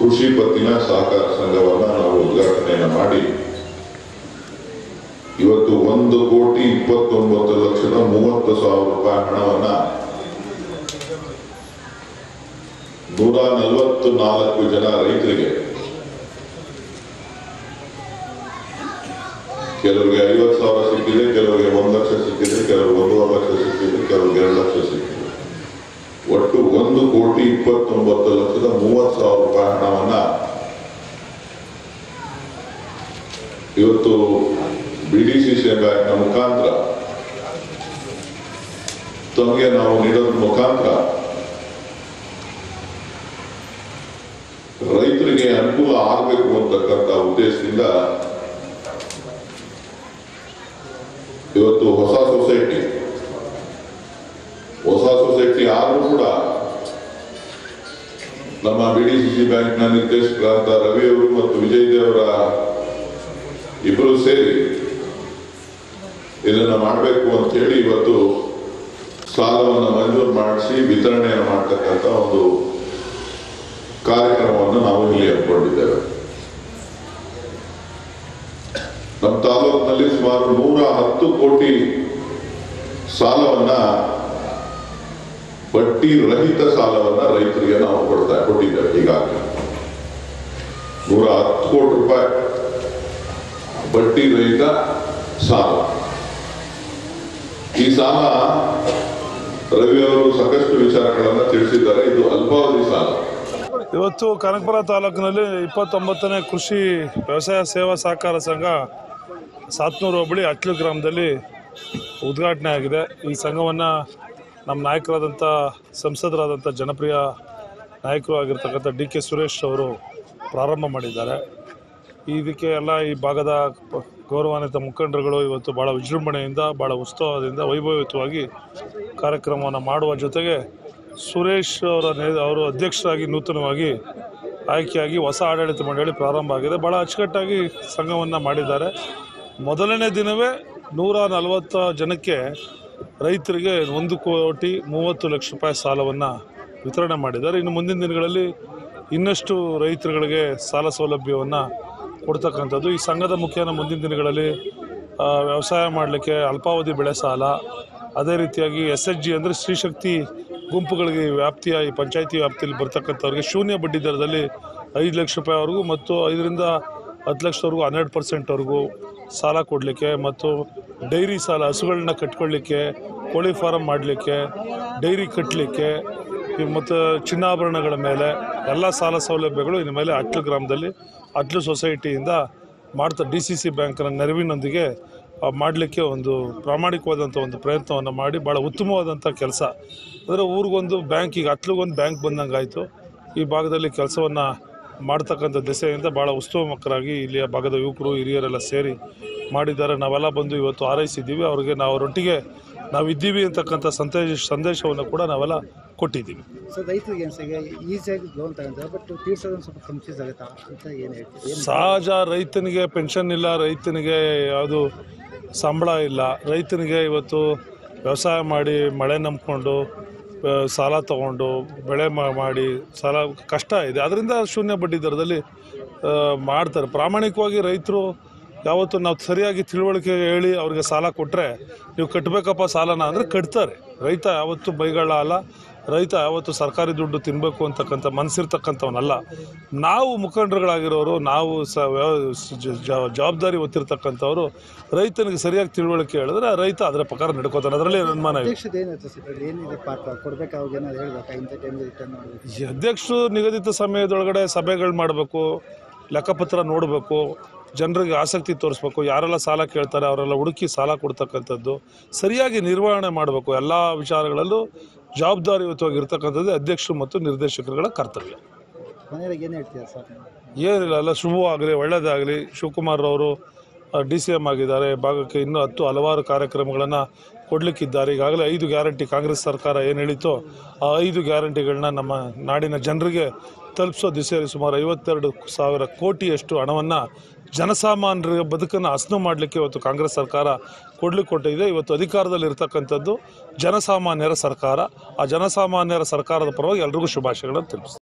ಕೃಷಿ ಪತ್ತಿನ ಸಹಕಾರ ಸಂಘವನ್ನ ನಾವು ಉದ್ಘಾಟನೆಯನ್ನ ಮಾಡಿ ಇವತ್ತು ಒಂದು ಕೋಟಿ ಇಪ್ಪತ್ತೊಂಬತ್ತು ಲಕ್ಷದ ಮೂವತ್ತು ಸಾವಿರ ರೂಪಾಯಿ ಹಣವನ್ನ ನೂರ ನಲವತ್ತು ನಾಲ್ಕು ಜನ ರೈತರಿಗೆ ಕೆಲವರಿಗೆ ಐವತ್ತು ಸಾವಿರ ಸಿಕ್ಕಿದೆ ಕೆಲವರಿಗೆ ಒಂದು ಲಕ್ಷ ಸಿಕ್ಕಿದೆ ಕೆಲವರಿಗೆ ಒಂದೂವರೆ ಲಕ್ಷ ಸಿಕ್ಕಿದೆ ಕೆಲವರಿಗೆ ಎರಡು ಲಕ್ಷ ಸಿಕ್ಕಿದೆ ಒಟ್ಟು ಒಂದು ಕೋಟಿ ಇಪ್ಪತ್ತೊಂಬತ್ತು ಲಕ್ಷದ ಮೂವತ್ತು ಸಾವಿರ ರೂಪಾಯಿ ಹಣವನ್ನ ಇವತ್ತು ಬಿ ಡಿ ಸಿ ಸಿ ಬ್ಯಾಂಕ್ನ ಮುಖಾಂತರ ತಮಗೆ ನಾವು ನೀಡೋದ್ರ ಮುಖಾಂತರ ರೈತರಿಗೆ ಅನುಕೂಲ ಆಗಬೇಕು ಅಂತಕ್ಕಂಥ ಉದ್ದೇಶದಿಂದ ಇವತ್ತು ಹೊಸ ಸೊಸೈಟಿ ಹೊಸ ಸೊಸೈಟಿ ಆದ್ರೂ ಕೂಡ ನಮ್ಮ ಬಿ ಡಿ ಸಿ ಸಿ ಬ್ಯಾಂಕ್ನ ನಿರ್ದೇಶಕರಾದ ರವಿ ಅವರು ಮತ್ತು ವಿಜಯ್ ದೇವರ ಇಬ್ಬರು ಸೇರಿ ಇದನ್ನ ಮಾಡಬೇಕು ಅಂತ ಹೇಳಿ ಇವತ್ತು ಸಾಲವನ್ನು ಮಂಜೂರು ಮಾಡಿಸಿ ವಿತರಣೆಯನ್ನು ಮಾಡ್ತಕ್ಕಂಥ ಒಂದು ಕಾರ್ಯಕ್ರಮವನ್ನು ನಾವು ಇಲ್ಲಿ ಹಮ್ಮಿಕೊಂಡಿದ್ದೇವೆ ನಮ್ಮ ತಾಲೂಕಿನಲ್ಲಿ ಸುಮಾರು ನೂರ ಹತ್ತು ಕೋಟಿ ಸಾಲವನ್ನ ಬಡ್ಡಿ ರಹಿತ ಸಾಲವನ್ನ ರೈತರಿಗೆ ನಾವು ಕೊಡ್ತಾ ಕೊಟ್ಟಿದ್ದೇವೆ ಈಗಾಗಲೇ ನೂರ ಹತ್ತು ಕೋಟಿ ರೂಪಾಯಿ ಬಡ್ಡಿ ರಹಿತ ಸಾಲ ಈ ಸಾಲ ರವಿ ಅವರು ಸಾಕಷ್ಟು ವಿಚಾರಗಳನ್ನು ತಿಳಿಸಿದ್ದಾರೆ ಇದು ಅಲ್ಪಾವಧಿ ಸಾಲ ಇವತ್ತು ಕನಕಪುರ ತಾಲೂಕಿನಲ್ಲಿ ಇಪ್ಪತ್ತೊಂಬತ್ತನೇ ಕೃಷಿ ವ್ಯವಸಾಯ ಸೇವಾ ಸಹಕಾರ ಸಂಘ ಸಾತ್ನೂರು ಹೋಬಳಿ ಅಟ್ಲು ಗ್ರಾಮದಲ್ಲಿ ಉದ್ಘಾಟನೆ ಆಗಿದೆ ಈ ಸಂಘವನ್ನು ನಮ್ಮ ನಾಯಕರಾದಂಥ ಸಂಸದರಾದಂಥ ಜನಪ್ರಿಯ ನಾಯಕರು ಆಗಿರ್ತಕ್ಕಂಥ ಡಿ ಕೆ ಸುರೇಶ್ ಅವರು ಪ್ರಾರಂಭ ಮಾಡಿದ್ದಾರೆ ಇದಕ್ಕೆ ಎಲ್ಲ ಈ ಭಾಗದ ಪ- ಗೌರವಾನ್ವಿತ ಮುಖಂಡರುಗಳು ಇವತ್ತು ಭಾಳ ವಿಜೃಂಭಣೆಯಿಂದ ಭಾಳ ಉತ್ಸವದಿಂದ ವೈಭವಯುತವಾಗಿ ಕಾರ್ಯಕ್ರಮವನ್ನು ಮಾಡುವ ಜೊತೆಗೆ ಸುರೇಶ್ ಅವರ ನೇ ಅವರು ಅಧ್ಯಕ್ಷರಾಗಿ ನೂತನವಾಗಿ ಆಯ್ಕೆಯಾಗಿ ಹೊಸ ಆಡಳಿತ ಮಂಡಳಿ ಪ್ರಾರಂಭ ಆಗಿದೆ ಭಾಳ ಅಚ್ಚುಕಟ್ಟಾಗಿ ಸಂಘವನ್ನು ಮಾಡಿದ್ದಾರೆ ಮೊದಲನೇ ದಿನವೇ ನೂರ ನಲವತ್ತ ಜನಕ್ಕೆ ರೈತರಿಗೆ ಒಂದು ಕೋಟಿ ಮೂವತ್ತು ಲಕ್ಷ ರೂಪಾಯಿ ಸಾಲವನ್ನು ವಿತರಣೆ ಮಾಡಿದ್ದಾರೆ ಇನ್ನು ಮುಂದಿನ ದಿನಗಳಲ್ಲಿ ಇನ್ನಷ್ಟು ರೈತರುಗಳಿಗೆ ಸಾಲ ಸೌಲಭ್ಯವನ್ನು ಕೊಡ್ತಕ್ಕಂಥದ್ದು ಈ ಸಂಘದ ಮುಖೇನ ಮುಂದಿನ ದಿನಗಳಲ್ಲಿ ಆ, ವ್ಯವಸಾಯ ಮಾಡಲಿಕ್ಕೆ ಅಲ್ಪಾವಧಿ ಬೆಳೆ ಸಾಲ ಅದೇ ರೀತಿಯಾಗಿ ಎಸ್ ಎಚ್ ಜಿ ಅಂದರೆ ಸ್ತ್ರೀಶಕ್ತಿ ಗುಂಪುಗಳಿಗೆ ವ್ಯಾಪ್ತಿಯ ಈ ಪಂಚಾಯತಿ ವ್ಯಾಪ್ತಿಯಲ್ಲಿ ಬರ್ತಕ್ಕಂಥವ್ರಿಗೆ ಶೂನ್ಯ ಬಡ್ಡಿ ದರದಲ್ಲಿ ಐದು ಲಕ್ಷ ರೂಪಾಯಿವರೆಗೂ ಮತ್ತು ಐದರಿಂದ ಹತ್ತು ಲಕ್ಷದವರೆಗೂ ಹನ್ನೆರಡು ಪರ್ಸೆಂಟ್ವರೆಗೂ ಸಾಲ ಕೊಡಲಿಕ್ಕೆ ಮತ್ತು ಡೈರಿ ಸಾಲ ಹಸುಗಳನ್ನ ಕಟ್ಕೊಳ್ಳಿಕ್ಕೆ ಕೋಳಿ ಫಾರಂ ಮಾಡಲಿಕ್ಕೆ ಡೈರಿ ಕಟ್ಟಲಿಕ್ಕೆ ಮತ್ತು ಚಿನ್ನಾಭರಣಗಳ ಮೇಲೆ ಎಲ್ಲ ಸಾಲ ಸೌಲಭ್ಯಗಳು ಇನ್ನು ಮೇಲೆ ಅಟ್ಲು ಗ್ರಾಮದಲ್ಲಿ ಅಟ್ಲು ಸೊಸೈಟಿಯಿಂದ ಮಾಡ್ತಾ ಡಿ ಸಿ ಸಿ ಬ್ಯಾಂಕ್ನ ನೆರವಿನೊಂದಿಗೆ ಮಾಡಲಿಕ್ಕೆ ಒಂದು ಪ್ರಾಮಾಣಿಕವಾದಂಥ ಒಂದು ಪ್ರಯತ್ನವನ್ನು ಮಾಡಿ ಭಾಳ ಉತ್ತಮವಾದಂಥ ಕೆಲಸ ಅಂದರೆ ಊರಿಗೊಂದು ಬ್ಯಾಂಕ್ ಈಗ ಅಟ್ಲಿಗೊಂದು ಬ್ಯಾಂಕ್ ಬಂದಂಗೆ ಆಯಿತು ಈ ಭಾಗದಲ್ಲಿ ಕೆಲಸವನ್ನು ಮಾಡ್ತಕ್ಕಂಥ ದಿಸೆಯಿಂದ ಭಾಳ ಉತ್ಸವಮುಖರಾಗಿ ಇಲ್ಲಿಯ ಭಾಗದ ಯುವಕರು ಹಿರಿಯರೆಲ್ಲ ಸೇರಿ ಮಾಡಿದ್ದಾರೆ ನಾವೆಲ್ಲ ಬಂದು ಇವತ್ತು ಹಾರೈಸಿದ್ದೀವಿ ಅವ್ರಿಗೆ ನಾವು ಅವರೊಟ್ಟಿಗೆ ನಾವು ಇದ್ದೀವಿ ಅಂತಕ್ಕಂಥ ಸಂದೇಶ ಸಂದೇಶವನ್ನು ಕೂಡ ನಾವೆಲ್ಲ ಕೊಟ್ಟಿದ್ದೀವಿ ಸರ್ ರೈತರಿಗೆ ಏನು ಸರ್ ಈಸಿಯಾಗಿ ಲೋನ್ ತಗೊಂತಾರೆ ಬಟ್ ತೀರ್ಸೋದು ಒಂದು ಸ್ವಲ್ಪ ಕನ್ಫ್ಯೂಸ್ ಆಗುತ್ತಾ ಅಂತ ಏನು ಹೇಳ್ತೀವಿ ಏನು ಸಹಜ ರೈತನಿಗೆ ಪೆನ್ಷನ್ ಇಲ್ಲ ರೈತನಿಗೆ ಯಾವುದು ಸಂಬಳ ಇಲ್ಲ ರೈತನಿಗೆ ಇವತ್ತು ವ್ಯವಸಾಯ ಮಾಡಿ ಮಳೆ ನಂಬ್ಕೊಂಡು ಆ, ಸಾಲ ತಗೊಂಡು ಬೆಳೆ ಮಾ- ಮಾಡಿ ಸಾಲ ಕಷ್ಟ ಇದೆ ಅದರಿಂದ ಶೂನ್ಯ ಬಡ್ಡಿ ದರದಲ್ಲಿ ಆ, ಮಾಡ್ತಾರೆ ಪ್ರಾಮಾಣಿಕವಾಗಿ ರೈತರು ಯಾವತ್ತು ನಾವು ಸರಿಯಾಗಿ ತಿಳುವಳಿಕೆ ಹೇಳಿ ಅವ್ರಿಗೆ ಸಾಲ ಕೊಟ್ಟರೆ ನೀವು ಕಟ್ಟಬೇಕಪ್ಪ ಸಾಲನ ಅಂದರೆ ಕಟ್ತಾರೆ ರೈತ ಯಾವತ್ತು ಬೈಗಳ ಅಲ್ಲ ರೈತ ಯಾವತ್ತು ಸರ್ಕಾರಿ ದುಡ್ಡು ತಿನ್ನಬೇಕು ಅಂತಕ್ಕಂಥ ಮನಸ್ಸಿರ್ತಕ್ಕಂಥವನಲ್ಲ ನಾವು ಮುಖಂಡರುಗಳಾಗಿರೋರು ನಾವು ಸ ವ್ಯವ- ಜ- ಜ- ಜವಾಬ್ದಾರಿ ಹೊತ್ತಿರ್ತಕ್ಕಂಥವ್ರು ರೈತನಿಗೆ ಸರಿಯಾಗಿ ತಿಳುವಳಿಕೆ ಹೇಳಿದ್ರೆ ಆ ರೈತ ಅದರ ಪ್ರಕಾರ ನಡ್ಕೋತಾನೆ ಅದರಲ್ಲಿ ಏನು ಅನುಮಾನ ಇಲ್ಲ ಅಧ್ಯಕ್ಷದ ಏನಿರುತ್ತೆ ಸರ್ ಇದ್ರಲ್ಲಿ ಏನಿದೆ ಪಾತ್ರ ಕೊಡ್ಬೇಕು ಅವ್ರಿಗೆ ಏನಾದ್ರು ಹೇಳ್ಬೇಕಾ ಇಂಥ ಟೈಮ್ಗೆ ರಿಟರ್ನ್ ಮಾಡಬೇಕು ಈ ಅಧ್ಯಕ್ಷರು ನಿಗದಿತ ಸಮಯದೊಳಗಡೆ ಸಭೆಗಳು ಮಾಡಬೇಕು ಲೆಕ್ಕಪತ್ರ ನೋಡಬೇಕು ಜನರಿಗೆ ಆಸಕ್ತಿ ತೋರಿಸ್ಬೇಕು ಯಾರೆಲ್ಲ ಸಾಲ ಕೇಳ್ತಾರೆ ಅವರೆಲ್ಲ ಹುಡುಕಿ ಸಾಲ ಕೊಡ್ತಕ್ಕಂಥದ್ದು ಸರಿಯಾಗಿ ನಿರ್ವಹಣೆ ಮಾಡಬೇಕು ಎಲ್ಲ ವಿಚಾರಗಳಲ್ಲೂ ಜವಾಬ್ದಾರಿಯುತವಾಗಿ ಇರ್ತಕ್ಕಂಥದ್ದು ಅಧ್ಯಕ್ಷರು ಮತ್ತು ನಿರ್ದೇಶಕರುಗಳ ಕರ್ತವ್ಯ ಮನೆಯವ್ರಿಗೆ ಏನು ಹೇಳ್ತೀರಾ ಸರ್ ನೀವು ಏನಿಲ್ಲ ಎಲ್ಲ ಶುಭವಾಗಲಿ ಒಳ್ಳೆಯದಾಗಲಿ ಶಿವಕುಮಾರ್ ಅವರು ಡಿ ಸಿ ಎಮ್ ಆಗಿದ್ದಾರೆ ಭಾಗಕ್ಕೆ ಇನ್ನೂ ಹತ್ತು ಹಲವಾರು ಕಾರ್ಯಕ್ರಮಗಳನ್ನು ಕೊಡಲಿಕ್ಕಿದ್ದಾರೆ ಈಗಾಗಲೇ ಐದು ಗ್ಯಾರಂಟಿ ಕಾಂಗ್ರೆಸ್ ಸರ್ಕಾರ ಏನು ಹೇಳಿತೋ ಆ ಐದು ಗ್ಯಾರಂಟಿಗಳನ್ನ ನಮ್ಮ ನಾಡಿನ ಜನರಿಗೆ ತಲುಪಿಸೋ ದಿಸೆಯಲ್ಲಿ ಸುಮಾರು ಐವತ್ತೆರಡು ಸಾವಿರ ಕೋಟಿಯಷ್ಟು ಹಣವನ್ನು ಜನಸಾಮಾನ್ಯರ ಬದುಕನ್ನು ಹಸನು ಮಾಡಲಿಕ್ಕೆ ಇವತ್ತು ಕಾಂಗ್ರೆಸ್ ಸರ್ಕಾರ ಕೊಡ್ಲಿಕ್ಕೆ ಕೊಟ್ಟಿದೆ ಇವತ್ತು ಅಧಿಕಾರದಲ್ಲಿ ಇರ್ತಕ್ಕಂಥದ್ದು ಜನಸಾಮಾನ್ಯರ ಸರ್ಕಾರ ಆ ಜನಸಾಮಾನ್ಯರ ಸರ್ಕಾರದ ಪರವಾಗಿ ಎಲ್ರಿಗೂ ಶುಭಾಶಯಗಳನ್ನು ತಿಳಿಸ್ತೀನಿ